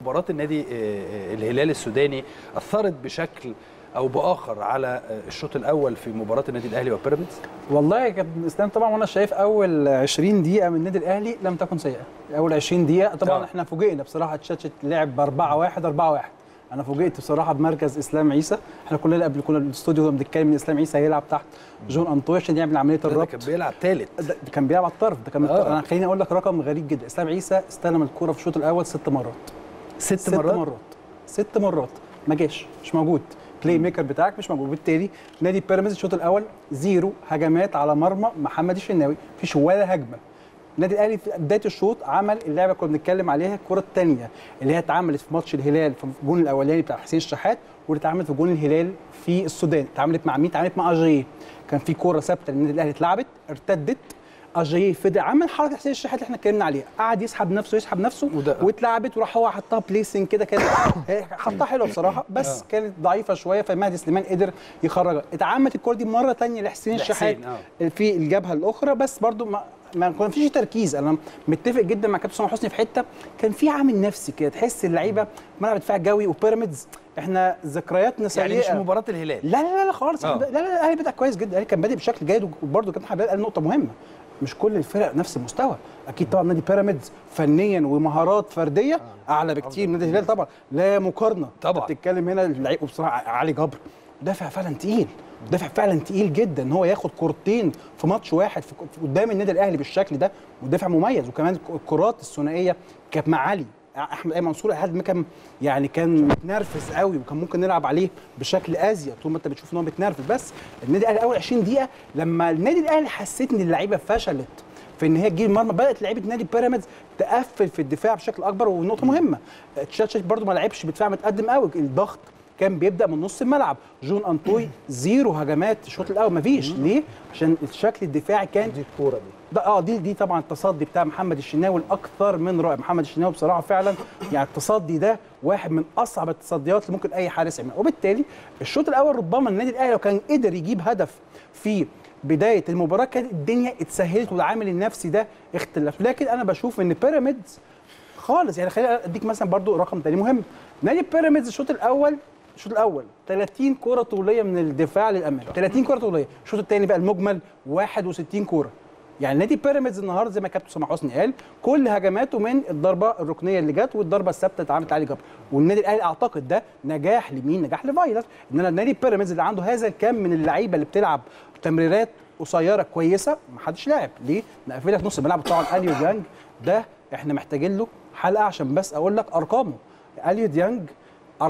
مباراه النادي آه، آه، الهلال السوداني اثرت بشكل او باخر على آه، الشوط الاول في مباراه النادي الاهلي وبيراميدز والله يا كابتن اسلام طبعا وانا شايف اول 20 دقيقه من النادي الاهلي لم تكن سيئه اول 20 دقيقه طبعا آه. احنا فوجئنا بصراحه تشاتشت لعب ب 4 1 4 1 انا فوجئت بصراحه بمركز اسلام عيسى احنا كلنا قبل كنا الاستوديو كنا بنتكلم ان اسلام عيسى هيلعب تحت جون انطوي عشان يعمل عمليه ده الربط كان بيلعب ثالث ده ده كان بيلعب على الطرف ده كان آه. انا خليني اقول لك رقم غريب جدا اسلام عيسى استلم الكره في الشوط الاول ست مرات ست, ست مرات, مرات ست مرات ما جاش مش موجود بلاي ميكر بتاعك مش موجود بالتالي نادي بيراميدز الشوط الاول زيرو هجمات على مرمى محمد الشناوي مفيش ولا هجمه النادي الاهلي في بدايه الشوط عمل اللعبه اللي كنا بنتكلم عليها الكره الثانيه اللي هي اتعملت في ماتش الهلال في الجون الاولاني بتاع حسين الشحات واللي اتعملت في جون الهلال في السودان اتعملت مع مين اتعملت مع اجاييه كان في كوره ثابته للنادي الاهلي اتلعبت ارتدت اجاييه فضل عمل حركه حسين الشحات اللي احنا اتكلمنا عليها قعد يسحب نفسه يسحب نفسه وده- واتلعبت وراح هو حطها بليسنج كده كانت هي حطها حلوه بصراحه بس آه. كانت ضعيفه شويه فمهدي سليمان قدر يخرجها اتعملت الكره دي مره ثانيه لحسين الشحات لحسين، في الجبهه الاخرى بس برضو ما ما كان فيش تركيز انا متفق جدا مع كابتن سامح حسني في حته كان في عامل نفسي كده تحس اللعيبه ملعب دفاع جوي وبيراميدز احنا ذكرياتنا سيئه يعني مش مباراه الهلال لا لا لا, لا خالص آه. لا لا لا الاهلي بدا كويس جدا الاهلي كان بادئ بشكل جيد وبرده كابتن حبيب قال نقطه مهمه مش كل الفرق نفس المستوى اكيد طبعا نادي بيراميدز فنيا ومهارات فرديه اعلى بكتير من نادي الهلال طبعا لا مقارنه طبعاً. أنت بتتكلم هنا اللعيب بصراحه علي جبر دافع فعلا تقيل دافع فعلا تقيل جدا ان هو ياخد كورتين في ماتش واحد في في- قدام النادي الاهلي بالشكل ده مدافع مميز وكمان الكرات الثنائيه كانت مع علي احمد ايمن منصور لحد ما كان يعني كان متنرفز قوي وكان ممكن نلعب عليه بشكل ازيد طول ما انت بتشوف ان هو متنرفز بس النادي الاهلي اول 20 دقيقه لما النادي الاهلي حسيت ان اللعيبه فشلت في ان هي تجيب المرمى بدات لعيبه نادي بيراميدز تقفل في الدفاع بشكل اكبر ونقطه مهمه تشاتشت برده ما لعبش بدفاع متقدم قوي الضغط كان بيبدا من نص الملعب جون انطوي زيرو هجمات الشوط الاول مفيش ليه عشان الشكل الدفاعي كان دي الكوره دي ده اه دي دي طبعا التصدي بتاع محمد الشناوي الاكثر من رائع محمد الشناوي بصراحه فعلا يعني التصدي ده واحد من اصعب التصديات اللي ممكن اي حارس يعملها وبالتالي الشوط الاول ربما النادي الاهلي لو كان قدر يجيب هدف في بدايه المباراه كانت الدنيا اتسهلت والعامل النفسي ده اختلف لكن انا بشوف ان بيراميدز خالص يعني خليني اديك مثلا برضو رقم تاني مهم نادي بيراميدز الشوط الاول الشوط الاول 30 كره طوليه من الدفاع للامام 30 كره طوليه الشوط الثاني بقى المجمل 61 كره يعني نادي بيراميدز النهارده زي ما كابتن سامح حسني قال كل هجماته من الضربه الركنيه اللي جت والضربه الثابته اتعملت علي جبر والنادي الاهلي اعتقد ده نجاح لمين نجاح لفايلر ان انا نادي بيراميدز اللي عنده هذا الكم من اللعيبه اللي بتلعب تمريرات قصيره كويسه ما حدش لاعب ليه نقفلك نص الملعب طبعا اليو ديانج ده احنا محتاجين له حلقه عشان بس اقول لك ارقامه اليو ديانج 34%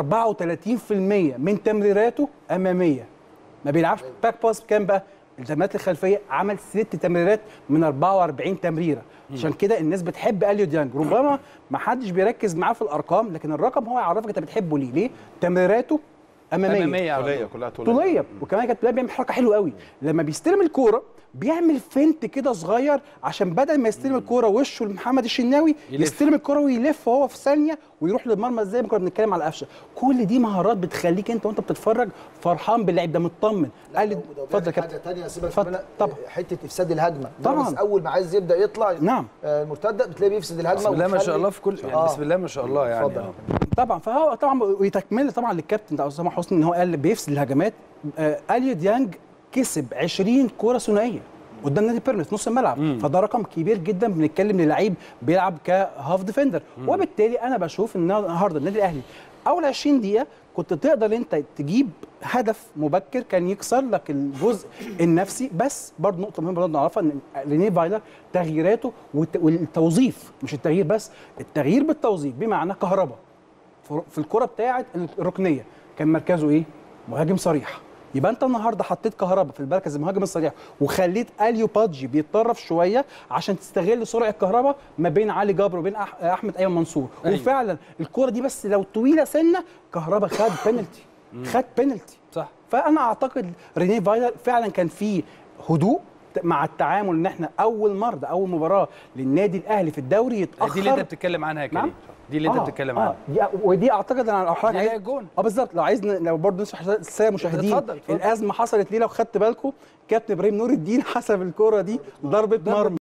من تمريراته اماميه ما بيلعبش باك باس كام بقى التمريرات الخلفيه عمل ست تمريرات من 44 تمريره عشان كده الناس بتحب اليو ديانج ربما ما حدش بيركز معاه في الارقام لكن الرقم هو يعرفك انت بتحبه ليه ليه تمريراته اماميه, اماميه على طوليه طول. كلها طوليه طوليه وكمان كانت بيعمل حركه حلوه قوي لما بيستلم الكوره بيعمل فنت كده صغير عشان بدل ما يستلم الكوره وشه لمحمد الشناوي يلف. يستلم الكوره ويلف هو في ثانيه ويروح للمرمى زي ما كنا بنتكلم على قفشه كل دي مهارات بتخليك انت وانت بتتفرج فرحان باللعيب ده مطمن قال لي اتفضل يا حاجه كابتن ثانيه سيبك اتفضل. منها، طبعا. حته افساد الهجمه طبعا. بيراميدز اول ما عايز يبدا يطلع نعم. آه، المرتده بتلاقيه بيفسد الهجمه بسم الله ما شاء وبيخلي- الله في كل يعني آه. بسم الله ما شاء الله يعني اتفضل. آه. طبعا فهو طبعا ويتكمل طبعا للكابتن ده اسامه حسني ان هو قال بيفسد الهجمات آه اليو ديانج كسب 20 كوره ثنائيه قدام نادي بيراميدز نص الملعب فده رقم كبير جدا بنتكلم للعيب بيلعب كهاف ديفندر وبالتالي انا بشوف ان النهارده النادي الاهلي اول 20 دقيقه كنت تقدر انت تجيب هدف مبكر كان يكسر لك الجزء النفسي بس برضه نقطه مهمه برضه نعرفها ان ريني فايلر تغييراته والت- والتوظيف مش التغيير بس التغيير بالتوظيف بمعنى كهرباء في- في الكره بتاعه الركنيه كان مركزه ايه؟ مهاجم صريح يبقى انت النهارده حطيت كهربا في المركز المهاجم الصريح وخليت اليو بادجي بيتطرف شويه عشان تستغل سرعه كهربا ما بين علي جبر وبين أح احمد ايمن منصور أيوة. وفعلا الكره دي بس لو طويله سنه كهربا خد بينالتي خد بينالتي صح فانا اعتقد ريني فايلر فعلا كان في هدوء مع التعامل ان احنا اول مره ده اول مباراه للنادي الاهلي في الدوري يتاخر دي اللي انت بتتكلم عنها يا كريم نعم. دي اللي انت آه، بتتكلم آه. عنها دي ودي اعتقد انا لو حضرتك دي هي عايز الجون. اه بالظبط لو عايز ن- لو برضه نشرح للساده المشاهدين اتفضل، اتفضل. الازمه حصلت ليه لو خدت بالكم كابتن ابراهيم نور الدين حسب الكوره دي ضربه مرمى